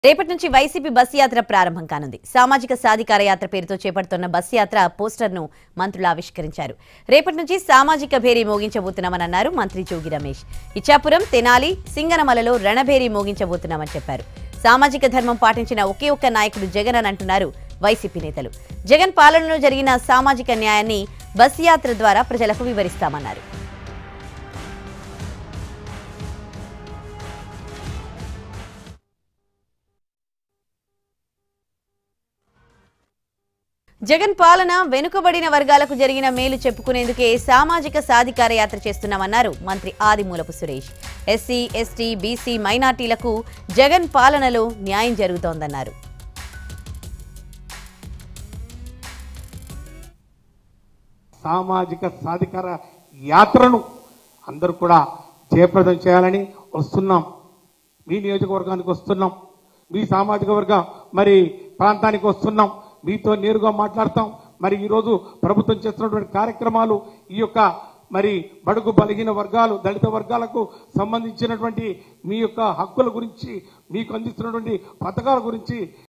రేపటి నుంచి YCP bus యాత్ర ప్రారంభం కానుంది సామాజిక సాధికార యాత్ర పేరుతో చేపడుతున్న బస్ యాత్ర పోస్టర్ను మంత్రులు ఆవిష్కరించారు రేపటి నుంచి సామాజిక భేరీ మోగించబోతున్నామని అన్నారు మంత్రి జోగి రమేష్ ఇచ్చాపురం తెనాలి సింగనమలలో రణభేరీ మోగించబోతున్నామని చెప్పారు సామాజిక ధర్మం పాటించిన ఒకే ఒక్క నాయకుడు జగన్ అని అంటున్నారు వైసీపీ నేతలు జగన్ పాలనలో జరిగిన సామాజిక న్యాయాన్ని బస్ యాత్ర ద్వారా ప్రజలకు వివరిస్తామన్నారు జగన్ పాలన వెనుకబడిన వర్గాలకు జరిగిన మేలు చెప్పుకునేందుకే సామాజిక సాధికార యాత్ర చేస్తున్నామన్నారు మంత్రి Adimulapu Suresh SC ST BC మైనార్టీలకు జగన్ పాలనలో న్యాయం జరుగుతోందన్నారు సామాజిక సాధికార యాత్రను అందరూ కూడా జయప్రదం చేయాలని వస్తున్నాం మీ నియోజకవర్గానికి వస్తున్నాం మీ సామాజిక వర్గ మరి ప్రాంతానికి వస్తున్నాం మీతో నేరుగా మాట్లాడతాం మరి ఈరోజు ప్రభుత్వం చేస్తున్నటువంటి కార్యక్రమాలు ఈ యొక్క మరి బడుగు బలహీన వర్గాలు దళిత వర్గాలకు సంబంధించినటువంటి మీ యొక్క హక్కుల గురించి మీకు అందిస్తున్నటువంటి పథకాల గురించి